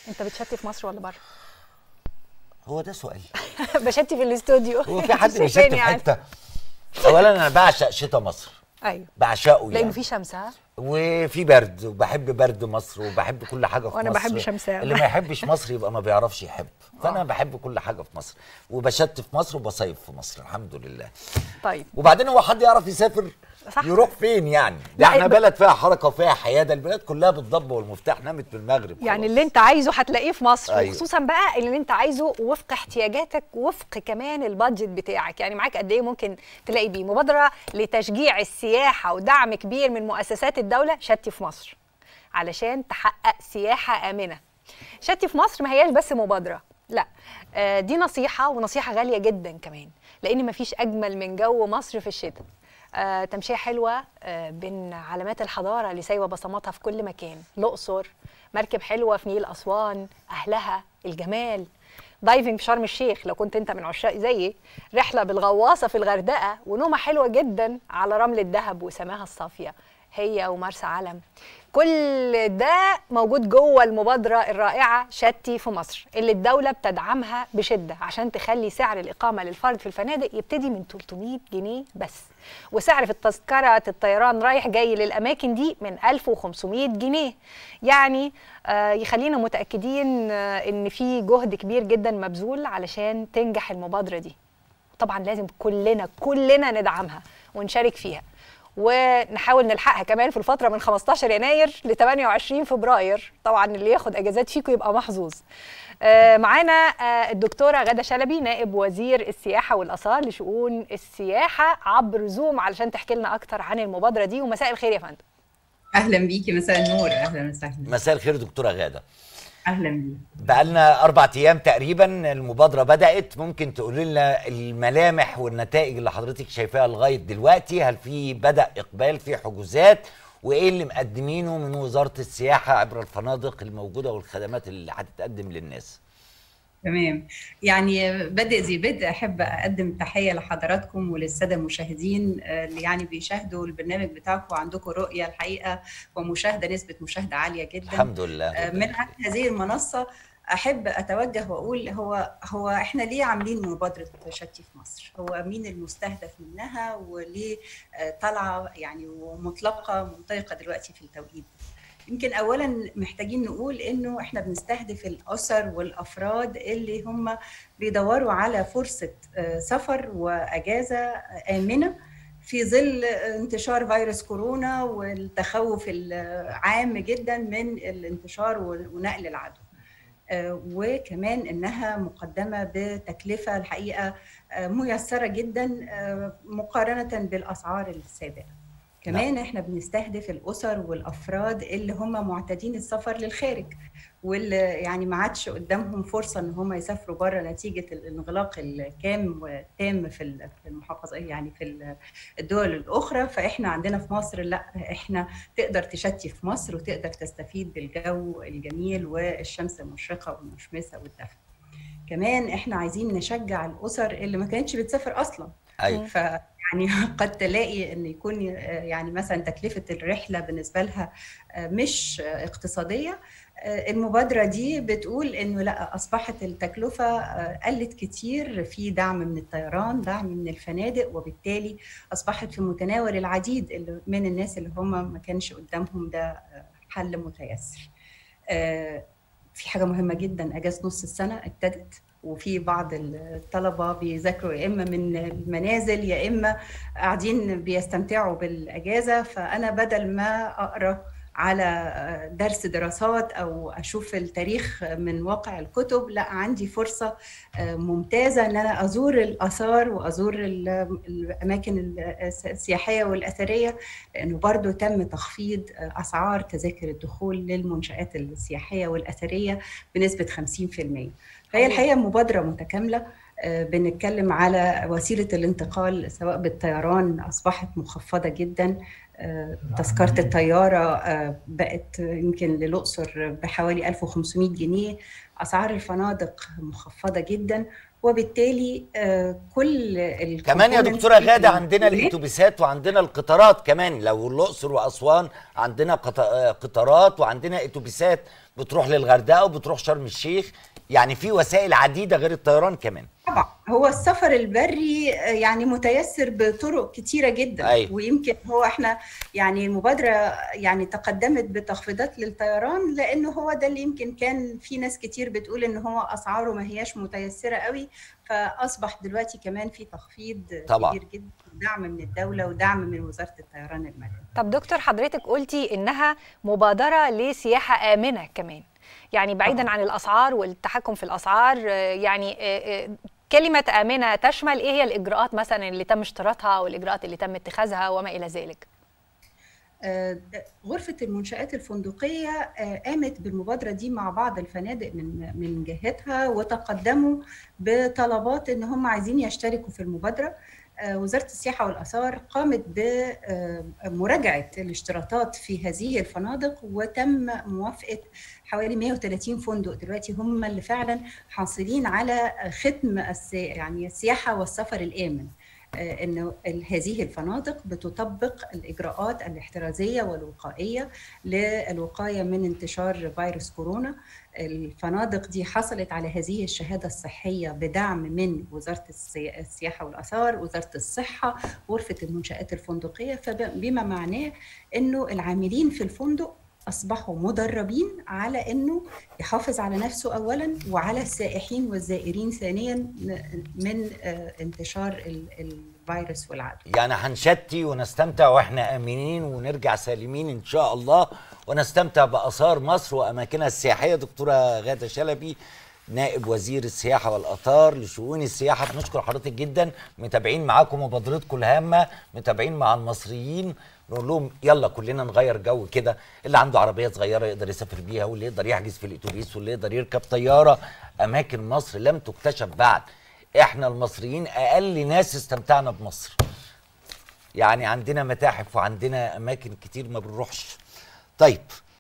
انت بتشتي في مصر ولا بره هو ده سؤال بشتي في الاستوديو هو في حد شايفين بيشتي في يعني. حته اولا انا بعشق شتاء مصر ايوه بعشقه لانه يعني في شمس ها وفي برد وبحب برد مصر وبحب كل حاجه في وأنا مصر بحب شمسها. اللي ما يحبش مصر يبقى ما بيعرفش يحب فانا بحب كل حاجه في مصر وبشت في مصر وبصيف في مصر الحمد لله طيب وبعدين هو حد يعرف يسافر صح. يروح فين يعني ده لا، احنا ب- بلد فيها حركه وفيها حياه ده البلاد كلها بالضبه والمفتاح نامت في المغرب يعني خلاص. اللي انت عايزه هتلاقيه في مصر أيوة. وخصوصا بقى اللي انت عايزه وفق احتياجاتك وفق كمان البادجت بتاعك يعني معاك قد ايه ممكن تلاقي بيه مبادره لتشجيع السياحه ودعم كبير من مؤسسات الدوله شتي في مصر علشان تحقق سياحه امنه شتي في مصر ما هياش بس مبادره لا آه، دي نصيحه ونصيحه غاليه جدا كمان لان مفيش اجمل من جو مصر في الشتاء آه، تمشيه حلوه آه، بين علامات الحضاره اللي سايبه بصماتها في كل مكان الاقصر مركب حلوه في نيل اسوان اهلها الجمال دايفنج في شرم الشيخ لو كنت انت من عشاق زيي رحله بالغواصه في الغردقه ونومه حلوه جدا على رمل الدهب وسماها الصافيه هي ومرسى علم كل ده موجود جوه المبادرة الرائعة شتي في مصر اللي الدولة بتدعمها بشدة عشان تخلي سعر الإقامة للفرد في الفنادق يبتدي من 300 جنيه بس وسعر في التذكرة الطيران رايح جاي للأماكن دي من 1500 جنيه يعني آه يخلينا متأكدين آه إن في جهد كبير جدا مبذول علشان تنجح المبادرة دي طبعا لازم كلنا كلنا ندعمها ونشارك فيها ونحاول نلحقها كمان في الفتره من 15 يناير ل 28 فبراير طبعا اللي ياخد اجازات فيكم يبقى محظوظ آه، معانا آه، الدكتوره غاده شلبي نائب وزير السياحه والاثار لشؤون السياحه عبر زوم علشان تحكي لنا اكتر عن المبادره دي ومساء الخير يا فندم اهلا بيكي مساء النور اهلا وسهلا مساء الخير دكتوره غاده اهلا بيكي بقالنا أربع أيام تقريبا المبادرة بدأت ممكن تقولي لنا الملامح والنتائج اللي حضرتك شايفاها لغاية دلوقتي هل في بدأ إقبال في حجوزات وإيه اللي مقدمينه من وزارة السياحة عبر الفنادق الموجودة والخدمات اللي هتتقدم للناس تمام يعني بادئ ذي بدء احب اقدم تحيه لحضراتكم وللساده المشاهدين آه، اللي يعني بيشاهدوا البرنامج بتاعكم وعندكم رؤيه الحقيقه ومشاهده نسبه مشاهده عاليه جدا الحمد لله آه، من عند هذه المنصه احب اتوجه واقول هو هو احنا ليه عاملين مبادره شتي في مصر؟ هو مين المستهدف منها وليه آه، طالعه يعني ومطلقه منطلقه دلوقتي في التوقيت ده؟ يمكن اولا محتاجين نقول انه احنا بنستهدف الاسر والافراد اللي هم بيدوروا على فرصه آه، سفر واجازه امنه في ظل انتشار فيروس كورونا والتخوف العام جدا من الانتشار ونقل العدوى آه، وكمان انها مقدمه بتكلفه الحقيقه آه، ميسره جدا آه، مقارنه بالاسعار السابقه كمان احنا بنستهدف الاسر والافراد اللي هم معتادين السفر للخارج واللي يعني ما عادش قدامهم فرصه ان هم يسافروا بره نتيجه الانغلاق الكام والتام في ال- في المحافظه يعني في ال- الدول الاخرى فاحنا عندنا في مصر لا احنا تقدر تشتي في مصر وتقدر تستفيد بالجو الجميل والشمس المشرقه والمشمسه والدفء كمان احنا عايزين نشجع الاسر اللي ما كانتش بتسافر اصلا أيوة ف يعني قد تلاقي ان يكون آه، يعني مثلا تكلفه الرحله بالنسبه لها آه، مش آه، اقتصاديه آه، المبادره دي بتقول انه لا اصبحت التكلفه آه، قلت كتير في دعم من الطيران دعم من الفنادق وبالتالي اصبحت في متناول العديد اللي- من الناس اللي هم ما كانش قدامهم ده آه، حل متيسر آه، في حاجه مهمه جدا اجازه نص السنه ابتدت وفي بعض الطلبه بيذاكروا يا اما من المنازل يا اما قاعدين بيستمتعوا بالاجازه فانا بدل ما اقرا على درس دراسات او اشوف التاريخ من واقع الكتب لا عندي فرصه ممتازه ان انا ازور الاثار وازور ال- الاماكن السياحيه والاثريه لانه برضو تم تخفيض اسعار تذاكر الدخول للمنشات السياحيه والاثريه بنسبه 50% فهي الحقيقه مبادره متكامله آه، بنتكلم على وسيله الانتقال سواء بالطيران اصبحت مخفضه جدا آه، تذكره الطياره آه، بقت يمكن للاقصر بحوالي 1500 جنيه اسعار الفنادق مخفضه جدا وبالتالي آه، كل ال كمان يا components دكتوره غاده اللي عندنا موجودة الاتوبيسات وعندنا القطارات كمان لو الاقصر واسوان عندنا قط- آه، قطارات وعندنا اتوبيسات بتروح للغردقه وبتروح شرم الشيخ يعني في وسائل عديده غير الطيران كمان طبعا هو السفر البري آه، يعني متيسر بطرق كتيرة جدا أيوة. ويمكن هو احنا يعني المبادرة يعني تقدمت بتخفيضات للطيران لانه هو ده اللي يمكن كان في ناس كتير بتقول ان هو اسعاره ما هياش متيسرة قوي فاصبح دلوقتي كمان في تخفيض طبعا. كبير جدا دعم من الدولة ودعم من وزارة الطيران المدني طب دكتور حضرتك قلتي انها مبادره لسياحه امنه كمان يعني بعيدا عن الاسعار والتحكم في الاسعار آه، يعني آه، آه، كلمه امنه تشمل ايه هي الاجراءات مثلا اللي تم اشتراطها والاجراءات اللي تم اتخاذها وما الى ذلك آه، غرفة المنشآت الفندقية آه، قامت بالمبادرة دي مع بعض الفنادق من من جهتها وتقدموا بطلبات إن هم عايزين يشتركوا في المبادرة آه، وزارة السياحة والآثار قامت بمراجعة الاشتراطات في هذه الفنادق وتم موافقة حوالي 130 فندق دلوقتي هم اللي فعلا حاصلين على ختم السي... يعني السياحة والسفر الآمن آه، انه ال- هذه الفنادق بتطبق الاجراءات الاحترازيه والوقائيه للوقايه من انتشار فيروس كورونا الفنادق دي حصلت على هذه الشهاده الصحيه بدعم من وزاره السي- السياحه والاثار وزاره الصحه غرفه المنشات الفندقيه فبما معناه انه العاملين في الفندق اصبحوا مدربين على انه يحافظ على نفسه اولا وعلى السائحين والزائرين ثانيا من آه، انتشار ال- الفيروس والعدوى يعني هنشتي ونستمتع واحنا امنين ونرجع سالمين ان شاء الله ونستمتع باثار مصر واماكنها السياحيه دكتوره غاده شلبي نائب وزير السياحه والاثار لشؤون السياحه بنشكر حضرتك جدا متابعين معاكم مبادرتكم الهامه متابعين مع المصريين نقول لهم يلا كلنا نغير جو كده اللي عنده عربيه صغيره يقدر يسافر بيها واللي يقدر يحجز في الاتوبيس واللي يقدر يركب طياره اماكن مصر لم تكتشف بعد احنا المصريين اقل ناس استمتعنا بمصر يعني عندنا متاحف وعندنا اماكن كتير ما بنروحش طيب